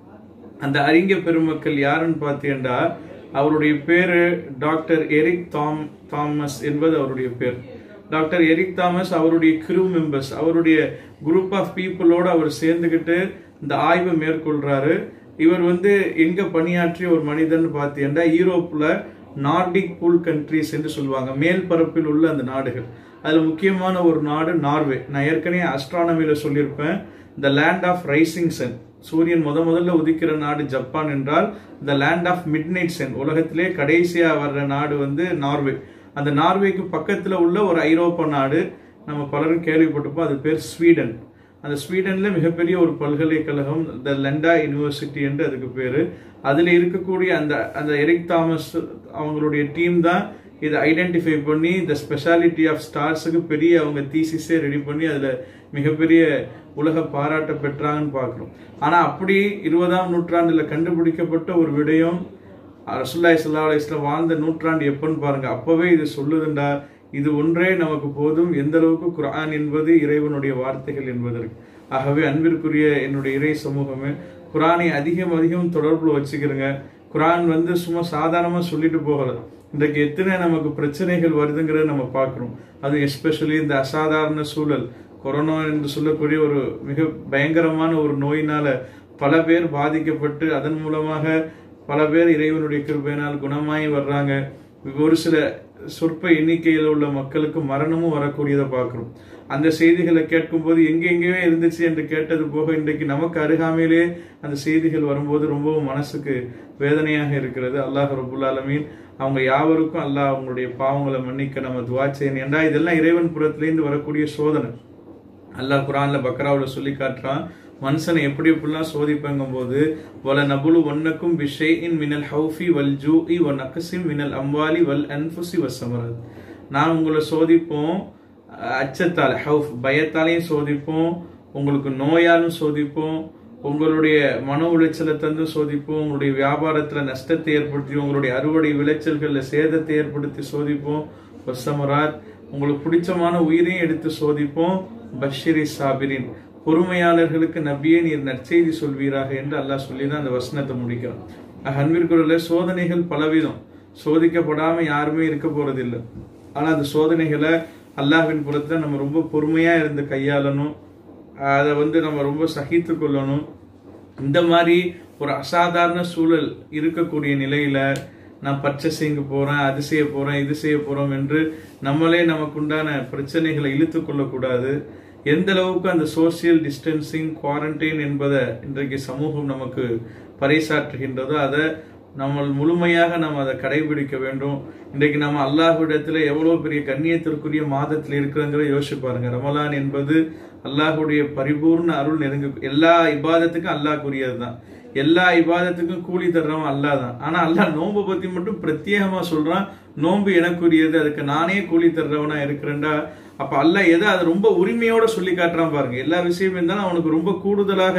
அந்த அறிஞர் பெருமக்கள் யாருன்னு பார்த்தீங்கன்னா அவருடைய பேரு டாக்டர் எரிக் தாம் தாமஸ் என்பது அவருடைய பேர் டாக்டர் எரிக் தாமஸ் அவருடைய கிரூ மெம்பர்ஸ் அவருடைய குரூப் ஆஃப் பீப்புளோட அவர் சேர்ந்துக்கிட்டு இந்த ஆய்வை மேற்கொள்றாரு இவர் வந்து எங்க பணியாற்றிய ஒரு மனிதன் பார்த்தீங்கன்னா யூரோப்ல நார்டிக் பூல் கண்ட்ரிஸ் என்று சொல்லுவாங்க மேல் பரப்பில் உள்ள அந்த நாடுகள் அதுல முக்கியமான ஒரு நாடு நார்வே நான் ஏற்கனவே அஸ்ட்ரானமில சொல்லியிருப்பேன் the land of rising sun சூரியன் முத முதல்ல உதிக்கிற நாடு ஜப்பான் என்றால் the land of midnight sun உலகத்திலே கடைசியா வர்ற நாடு வந்து நார்வே அந்த நார்வேக்கு பக்கத்துல உள்ள ஒரு ஐரோப்பா நாடு நம்ம பலரும் கேள்விப்பட்டிருப்போம் அது பேர் ஸ்வீடன் அந்த ஸ்வீடன்ல மிகப்பெரிய ஒரு பல்கலைக்கழகம் த லெண்டா யூனிவர்சிட்டி என்று அதுக்கு பேரு அதுல இருக்கக்கூடிய அந்த அந்த எரிக் தாமஸ் அவங்களுடைய டீம் தான் இதை ஐடென்டிஃபை பண்ணி இந்த ஸ்பெஷாலிட்டி ஆஃப் ஸ்டார்ஸுக்கு பெரிய அவங்க தீசிஸே ரெடி பண்ணி அதுல மிகப்பெரிய உலக பாராட்ட பெற்றாங்கன்னு பார்க்குறோம் ஆனா அப்படி இருபதாம் நூற்றாண்டுல கண்டுபிடிக்கப்பட்ட ஒரு விடயம் ரசுல்லாய் சல்லா அலிஸ்லாம் வாழ்ந்த நூற்றாண்டு எப்பன்னு பாருங்க அப்பவே இது சொல்லுதுண்டா இது ஒன்றே நமக்கு போதும் எந்த அளவுக்கு குரான் என்பது இறைவனுடைய வார்த்தைகள் என்பதற்கு ஆகவே அன்பிற்குரிய என்னுடைய இறை சமூகமே குரானை அதிகம் அதிகம் தொடர்புல வச்சுக்கிறங்க குரான் வந்து சும்மா சாதாரணமா சொல்லிட்டு போகல இன்றைக்கு எத்தனை நமக்கு பிரச்சனைகள் வருதுங்கிறத நம்ம பார்க்கிறோம் அது எஸ்பெஷலி இந்த அசாதாரண சூழல் கொரோனா என்று சொல்லக்கூடிய ஒரு மிக பயங்கரமான ஒரு நோயினால பல பேர் பாதிக்கப்பட்டு அதன் மூலமாக பல பேர் இறைவனுடைய கிருபையினால் குணமாயி வர்றாங்க ஒரு சில சொற்ப எண்ணிக்கையில் உள்ள மக்களுக்கு மரணமும் வரக்கூடியதை பார்க்கிறோம் அந்த செய்திகளை கேட்கும்போது எங்க எங்கேயோ இருந்துச்சு என்று கேட்டது போக இன்றைக்கு நமக்கு அருகாமையிலே அந்த செய்திகள் வரும்போது ரொம்பவும் மனசுக்கு வேதனையாக இருக்கிறது அல்லாஹ் ரபுல் ஆலமீன் அவங்க யாவருக்கும் அல்லாஹ் அவங்களுடைய பாவங்களை மன்னிக்க நம்ம துவா செய்யணும் ஏண்டா இதெல்லாம் இறைவன் புறத்திலேருந்து வரக்கூடிய சோதனை அல்லாஹ் குரான்ல பக்ராவில் சொல்லி காட்டுறான் மனுஷனை எப்படி எப்படிலாம் சோதிப்பங்கும் போது வல நபுலு ஒன்னக்கும் விஷே இன் மினல் ஹவுஃபி வல் ஜூ இ வ நகசிம் மினல் அம்வாலி வல் அன்ஃபுசி வசமரத் நான் உங்களை சோதிப்போம் அச்சத்தால் ஹவுஃப் பயத்தாலையும் சோதிப்போம் உங்களுக்கு நோயாலும் சோதிப்போம் உங்களுடைய மன உளைச்சலை தந்து சோதிப்போம் உங்களுடைய வியாபாரத்துல நஷ்டத்தை ஏற்படுத்தி உங்களுடைய அறுவடை விளைச்சல்கள்ல சேதத்தை ஏற்படுத்தி சோதிப்போம் வசமராத் உங்களுக்கு பிடிச்சமான உயிரையும் எடுத்து சோதிப்போம் பஷிரி சாபிரின் பொறுமையாளர்களுக்கு நபியே நீர் நற்செய்தி சொல்வீராக என்று அல்லாஹ் சொல்லி தான் அந்த வசனத்தை முடிக்கிறான் அன்பிற்குள்ள சோதனைகள் பலவிதம் சோதிக்கப்படாம யாருமே இருக்க போறதில்லை ஆனா அந்த சோதனைகளை அல்லாஹ்வின் புறத்துல நம்ம ரொம்ப பொறுமையா இருந்து கையாளணும் அதை வந்து நம்ம ரொம்ப சகித்து கொள்ளணும் இந்த மாதிரி ஒரு அசாதாரண சூழல் இருக்கக்கூடிய நிலையில நான் பர்ச்சேசிங்கு போறேன் அது செய்ய போறேன் இது செய்ய போறோம் என்று நம்மளே நமக்குண்டான பிரச்சனைகளை இழுத்து கொள்ளக்கூடாது எந்த அளவுக்கு அந்த சோசியல் டிஸ்டன்சிங் குவாரண்டைன் என்பதை இன்றைக்கு சமூகம் நமக்கு பறைசாற்றுகின்றதோ அதை நம்ம முழுமையாக நாம் அதை கடைபிடிக்க வேண்டும் இன்றைக்கு நம்ம அல்லாஹ்விடத்துல எவ்வளவு பெரிய கண்ணியத்திற்குரிய மாதத்தில் இருக்கிறங்கிற யோசிச்சு பாருங்க ரமலான் என்பது அல்லாஹுடைய பரிபூர்ண அருள் நெருங்க எல்லா இபாதத்துக்கும் அல்லாஹ்க்குரியது தான் எல்லா இபாதத்துக்கும் கூலி தர்றவன் அல்லாஹ் தான் ஆனா அல்லாஹ் நோன்பு பத்தி மட்டும் பிரத்யேகமா சொல்றான் நோன்பு எனக்குரியது அதுக்கு நானே கூலி தர்றவனா இருக்கிறேன்டா அப்ப அல்லாஹ் எதை அதை ரொம்ப உரிமையோட சொல்லி காட்டுறான் பாருங்க எல்லா விஷயமும் இருந்தாலும் அவனுக்கு ரொம்ப கூடுதலாக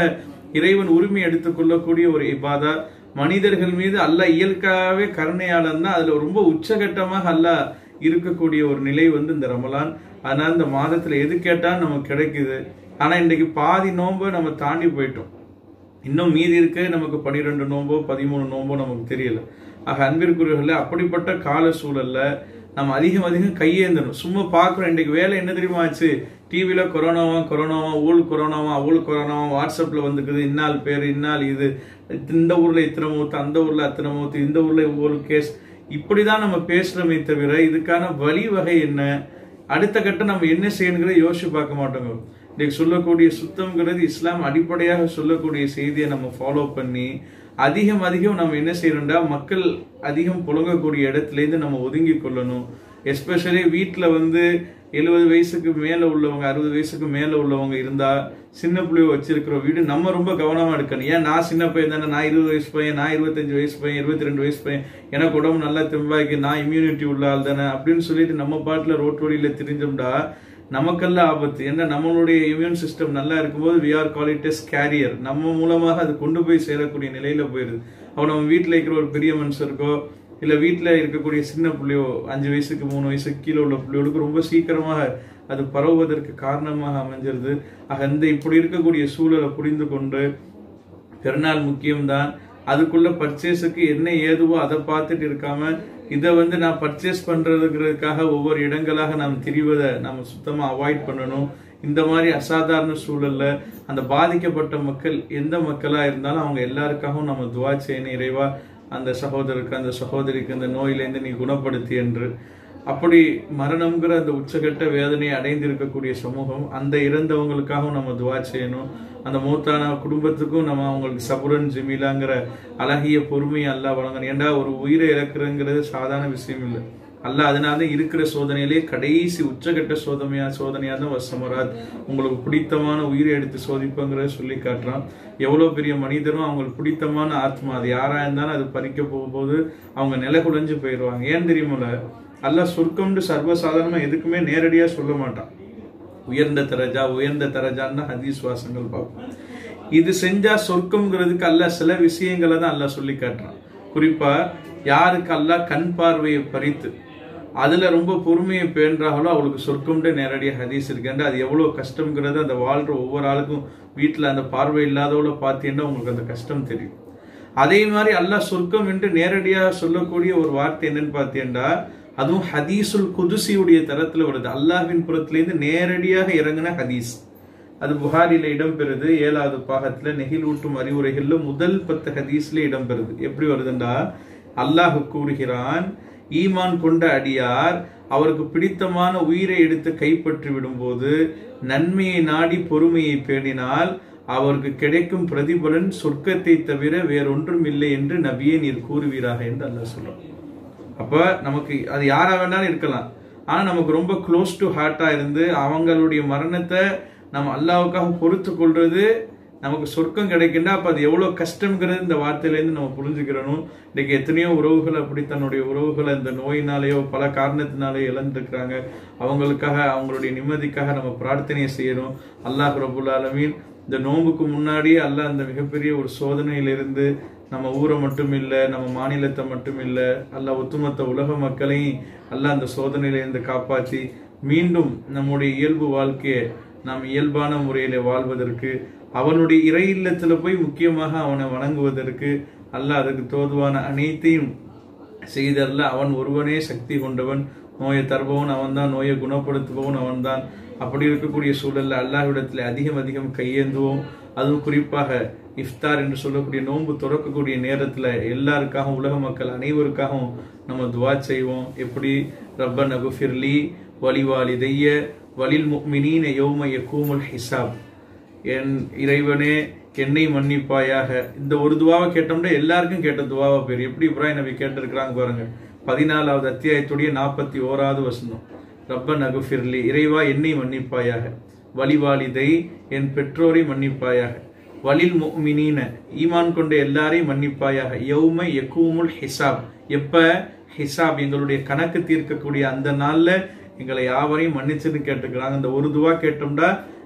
இறைவன் உரிமை எடுத்துக்கொள்ளக்கூடிய ஒரு இபாதா மனிதர்கள் மீது அல்லாஹ் இயற்கையாகவே கருணையாளன் தான் அதுல ரொம்ப உச்சகட்டமாக அல்லாஹ் இருக்கக்கூடிய ஒரு நிலை வந்து இந்த ரமலான் அதனால இந்த மாதத்துல எது கேட்டா நமக்கு கிடைக்குது ஆனா இன்னைக்கு பாதி நோன்பை நம்ம தாண்டி போயிட்டோம் இன்னும் மீதி இருக்கு நமக்கு பனிரெண்டு நோம்போ பதிமூணு நோம்போ நமக்கு தெரியல ஆக அன்பிற்குரியவர்கள அப்படிப்பட்ட கால சூழல்ல நம்ம அதிகம் அதிகம் கையேந்தணும் சும்மா பார்க்குறோம் இன்னைக்கு வேலை என்ன தெரியுமா ஆச்சு டிவியில கொரோனாவா கொரோனாவா ஊழ் கொரோனாவா ஊழ் கொரோனாவா வாட்ஸ்அப்ல வந்துக்குது இன்னால் பேர் இன்னால் இது இந்த ஊர்ல இத்தனை மூத்து அந்த ஊர்ல அத்தனை மூத்து இந்த ஊர்ல ஒரு கேஸ் இப்படிதான் நம்ம பேசுறோமே தவிர இதுக்கான வழி வகை என்ன அடுத்த கட்டம் நம்ம என்ன செய்யணுங்கிறத யோசிச்சு பார்க்க மாட்டோங்க இன்னைக்கு சொல்லக்கூடிய சுத்தம்ங்கிறது இஸ்லாம் அடிப்படையாக சொல்லக்கூடிய செய்தியை நம்ம ஃபாலோ பண்ணி அதிகம் அதிகம் நம்ம என்ன செய்யணும்டா மக்கள் அதிகம் புழங்கக்கூடிய இடத்துல இருந்து நம்ம ஒதுங்கி கொள்ளணும் எஸ்பெஷலி வீட்டில் வந்து எழுபது வயசுக்கு மேலே உள்ளவங்க அறுபது வயசுக்கு மேலே உள்ளவங்க இருந்தா சின்ன பிள்ளைய வச்சிருக்கிற வீடு நம்ம ரொம்ப கவனமா எடுக்கணும் ஏன் நான் சின்ன பையன் தானே நான் இருபது வயசு பையன் நான் இருபத்தஞ்சு வயசு பையன் இருபத்தி ரெண்டு வயசு பையன் எனக்கு உடம்பு நல்லா தெம்பாக்கி நான் இம்யூனிட்டி உள்ள ஆள் தானே அப்படின்னு சொல்லிட்டு நம்ம பாட்டில் ரோட் வழியில திரிஞ்சோம்டா நமக்கெல்லாம் ஆபத்து ஏன்னா நம்மளுடைய இம்யூன் சிஸ்டம் நல்லா இருக்கும்போது வி ஆர் காலிட்டஸ் கேரியர் நம்ம மூலமாக அது கொண்டு போய் சேரக்கூடிய நிலையில போயிருது அவன் நம்ம வீட்டில் இருக்கிற ஒரு பெரிய மனுஷருக்கோ இல்லை வீட்டில் இருக்கக்கூடிய சின்ன பிள்ளையோ அஞ்சு வயசுக்கு மூணு வயசுக்கு கீழே உள்ள பிள்ளைகளுக்கு ரொம்ப சீக்கிரமாக அது பரவுவதற்கு காரணமாக அமைஞ்சிருது ஆக இந்த இப்படி இருக்கக்கூடிய சூழலை புரிந்து கொண்டு பெருநாள் முக்கியம்தான் அதுக்குள்ள பர்ச்சேஸுக்கு என்ன ஏதுவோ அதை பார்த்துட்டு இருக்காம இதை வந்து நான் பர்ச்சேஸ் பண்றதுங்கிறதுக்காக ஒவ்வொரு இடங்களாக நாம் திரிவதை நம்ம சுத்தமா அவாய்ட் பண்ணணும் இந்த மாதிரி அசாதாரண சூழல்ல அந்த பாதிக்கப்பட்ட மக்கள் எந்த மக்களா இருந்தாலும் அவங்க எல்லாருக்காகவும் நம்ம துவா செய்யணும் இறைவா அந்த சகோதரருக்கு அந்த சகோதரிக்கு அந்த நோயிலேருந்து நீ குணப்படுத்தி என்று அப்படி மரணம்ங்கிற அந்த உச்சகட்ட வேதனையை அடைந்திருக்கக்கூடிய சமூகம் அந்த இறந்தவங்களுக்காகவும் நம்ம துவா செய்யணும் அந்த மூத்தான குடும்பத்துக்கும் நம்ம அவங்களுக்கு சபுரன் ஜிமிலாங்கிற அழகிய பொறுமையை அல்லா வழங்கணும் ஏண்டா ஒரு உயிரை இழக்கிறங்கிறது சாதாரண விஷயம் இல்லை அல்ல அதனால இருக்கிற சோதனையிலே கடைசி உச்சகட்ட சோதனையா சோதனையா தான் வசமராத் உங்களுக்கு பிடித்தமான உயிரை எடுத்து சோதிப்பங்கிறத சொல்லி காட்டுறான் எவ்வளவு பெரிய மனிதனும் அவங்களுக்கு பிடித்தமான ஆத்மா அது யாரா இருந்தாலும் அது பறிக்க போகும்போது அவங்க நிலை குலைஞ்சு போயிடுவாங்க ஏன் தெரியுமில்ல அல்ல சொர்க்கம்னு சர்வசாதாரணமா எதுக்குமே நேரடியா சொல்ல மாட்டான் உயர்ந்த தரஜா உயர்ந்த தரஜான்னு ஹதீஸ் வாசங்கள் பார்ப்போம் இது செஞ்சா சொர்க்கம்ங்கிறதுக்கு அல்ல சில விஷயங்களை தான் அல்ல சொல்லி காட்டுறான் குறிப்பா யாருக்கு அல்ல கண் பார்வையை பறித்து அதுல ரொம்ப பொறுமையை பேன்றாங்களோ அவளுக்கு சொர்க்கம்ட்டு நேரடியாக ஹதீஸ் இருக்கேன் அது எவ்வளவு கஷ்டம்ங்கிறது அந்த வாழ்ற ஒவ்வொரு ஆளுக்கும் வீட்டுல அந்த பார்வை இல்லாதவள பார்த்தீங்கன்னா உங்களுக்கு அந்த கஷ்டம் தெரியும் அதே மாதிரி அல்லாஹ் சொர்க்கம் என்று நேரடியாக சொல்லக்கூடிய ஒரு வார்த்தை என்னன்னு பார்த்தீங்கன்னா அதுவும் ஹதீசுல் குதுசியுடைய தரத்துல வருது அல்லாஹ்வின் புறத்திலேருந்து நேரடியாக இறங்கின ஹதீஸ் அது புகாரில இடம்பெறுது ஏழாவது பாகத்துல நெகிழூட்டும் அறிவுரைகள்ல முதல் பத்து ஹதீஸ்ல இடம்பெறுது எப்படி வருதுண்டா அல்லாஹ் கூறுகிறான் ஈமான் கொண்ட அடியார் அவருக்கு பிடித்தமான உயிரை எடுத்து கைப்பற்றி விடும்போது நன்மையை நாடி பொறுமையை பேணினால் அவருக்கு கிடைக்கும் பிரதிபலன் சொர்க்கத்தை தவிர வேறொன்றும் இல்லை என்று நபியே நீர் கூறுவீராக என்று அல்லாஹ் சொல்றான் அப்ப நமக்கு அது யாரா வேணாலும் இருக்கலாம் ஆனா நமக்கு ரொம்ப க்ளோஸ் டு ஹார்ட்டா இருந்து அவங்களுடைய மரணத்தை நம்ம அல்லாவுக்காக பொறுத்து கொள்றது நமக்கு சொர்க்கம் கிடைக்கின்றா அப்ப அது எவ்வளவு கஷ்டம்ங்கிறது இந்த வார்த்தையிலேருந்து நம்ம புரிஞ்சுக்கிறணும் இன்னைக்கு எத்தனையோ உறவுகள் அப்படி தன்னுடைய உறவுகளை இந்த நோயினாலேயோ பல காரணத்தினாலேயோ இழந்திருக்கிறாங்க அவங்களுக்காக அவங்களுடைய நிம்மதிக்காக நம்ம பிரார்த்தனையை செய்யணும் அல்லாஹ் ரபுல் ஆலமீன் இந்த நோம்புக்கு முன்னாடியே அல்லாஹ் அந்த மிகப்பெரிய ஒரு சோதனையிலிருந்து நம்ம ஊரை மட்டும் இல்லை நம்ம மாநிலத்தை மட்டும் இல்லை அல்ல ஒட்டுமொத்த உலக மக்களையும் அல்ல அந்த சோதனையிலிருந்து காப்பாற்றி மீண்டும் நம்முடைய இயல்பு வாழ்க்கையை நாம் இயல்பான முறையில வாழ்வதற்கு அவனுடைய இறை இல்லத்துல போய் முக்கியமாக அவனை வணங்குவதற்கு அல்ல அதுக்கு தோதுவான அனைத்தையும் செய்தல்ல அவன் ஒருவனே சக்தி கொண்டவன் நோயை தருபவன் அவன்தான் நோயை குணப்படுத்துபவன் அவன்தான் அப்படி இருக்கக்கூடிய சூழல்ல அல்லாஹ்விடத்துல அதிகம் அதிகம் கையேந்துவோம் அதுவும் குறிப்பாக இஃப்தார் என்று சொல்லக்கூடிய நோன்பு துறக்கக்கூடிய நேரத்துல எல்லாருக்காகவும் உலக மக்கள் அனைவருக்காகவும் நம்ம துவா செய்வோம் எப்படி ரப்ப நகுஃபிர்லி வலிவாலிதைய வலில் முக்மினீன யௌம யகூமுல் ஹிசாப் என் இறைவனே என்னை மன்னிப்பாயாக இந்த ஒரு துவாவை கேட்டோம்னா எல்லாருக்கும் கேட்ட துவாவா பேர் எப்படி இப்ராஹிம் நபி கேட்டிருக்கிறாங்க பாருங்க பதினாலாவது அத்தியாயத்துடைய நாற்பத்தி ஓராவது வசனம் ரப்ப நகுஃபிர்லி இறைவா என்னை மன்னிப்பாயாக வலிவாலிதை என் பெற்றோரை மன்னிப்பாயாக வலில் முக்மினீன ஈமான் கொண்ட எல்லாரையும் மன்னிப்பாயாக யௌம யக்கூமுல் ஹிசாப் எப்ப ஹிசாப் எங்களுடைய கணக்கு தீர்க்கக்கூடிய அந்த நாள்ல எங்களை யாவரையும் மன்னிச்சுன்னு கேட்டுக்கிறாங்க இந்த ஒரு துவா கேட்டோம்னா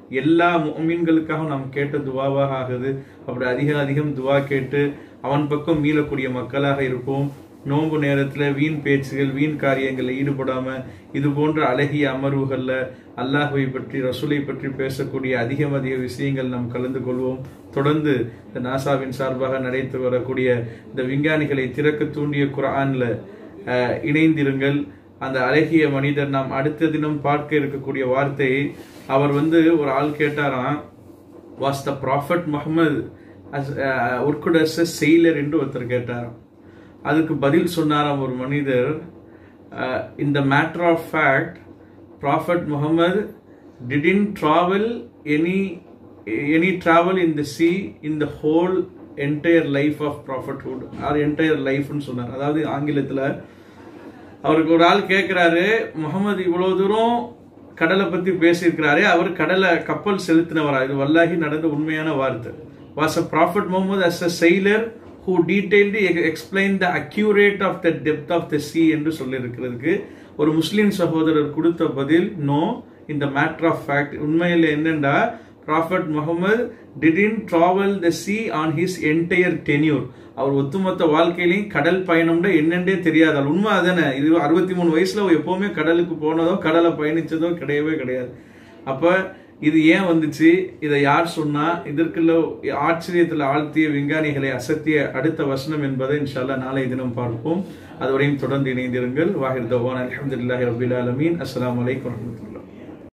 எல்லா முஃமின்களுக்காக நாம் கேட்ட துவாவாக ஆகுது அப்படி அதிக அதிகம் துவா கேட்டு அவன் பக்கம் மீளக்கூடிய மக்களாக இருப்போம் நோன்பு நேரத்துல வீண் பேச்சுகள் வீண் காரியங்களில் ஈடுபடாம இது போன்ற அழகிய அமர்வுகள்ல அல்லாஹுவை பற்றி ரசூலை பற்றி பேசக்கூடிய அதிகம் அதிக விஷயங்கள் நாம் கலந்து கொள்வோம் தொடர்ந்து இந்த நாசாவின் சார்பாக நடைத்து வரக்கூடிய இந்த விஞ்ஞானிகளை திறக்க தூண்டிய குரான்ல அஹ், இணைந்திருங்கள் அந்த அழகிய மனிதர் நாம் அடுத்த தினம் பார்க்க இருக்கக்கூடிய வார்த்தையை அவர் வந்து ஒரு ஆள் கேட்டாராம் was the prophet Muhammad worked as a sailor என்று ஒருத்தர் கேட்டாராம் அதுக்கு பதில் சொன்னாராம் ஒரு மனிதர் இந்த matter of fact prophet Muhammad didn't travel any any travel in the sea in the whole entire life of prophethood or entire லைஃப்னு சொன்னார் அதாவது ஆங்கிலத்தில் அவருக்கு ஒரு ஆள் கேட்கிறாரு முகமது இவ்வளவு தூரம் கடலை பத்தி பேசியிருக்கிறாரே அவர் கடலை கப்பல் செலுத்தினவரா இது வல்லாகி நடந்த உண்மையான வார்த்தை was a prophet Muhammad as a sailor who detailed explain the accurate of the depth of the sea என்று சொல்லியிருக்கிறதுக்கு ஒரு முஸ்லிம் சகோதரர் கொடுத்த பதில் நோ இந்த மேட்டர் ஆஃப் ஃபேக்ட் உண்மையில் என்னண்டா prophet Muhammad didn't travel the sea on his entire tenure அவர் ஒட்டுமொத்த வாழ்க்கையிலையும் கடல் பயணம்னா என்னென்றே தெரியாது அது உண்மை அதானே இது அறுபத்தி மூணு வயசுல அவர் எப்பவுமே கடலுக்கு போனதோ கடலை பயணிச்சதோ கிடையவே கிடையாது அப்ப இது ஏன் வந்துச்சு இதை யார் சொன்னா இதற்குள்ள ஆச்சரியத்தில் ஆழ்த்திய விஞ்ஞானிகளை அசத்திய அடுத்த வசனம் என்பதை இன்ஷால்லா நாளை தினம் பார்ப்போம் அதுவரையும் தொடர்ந்து இணைந்திருங்கள் வாஹிர் தவான் அலமதுல்லாஹி ரபில் ஆலமீன் அஸ்ஸலாமு அலைக்கும் வரஹ்மத்துல்லாஹி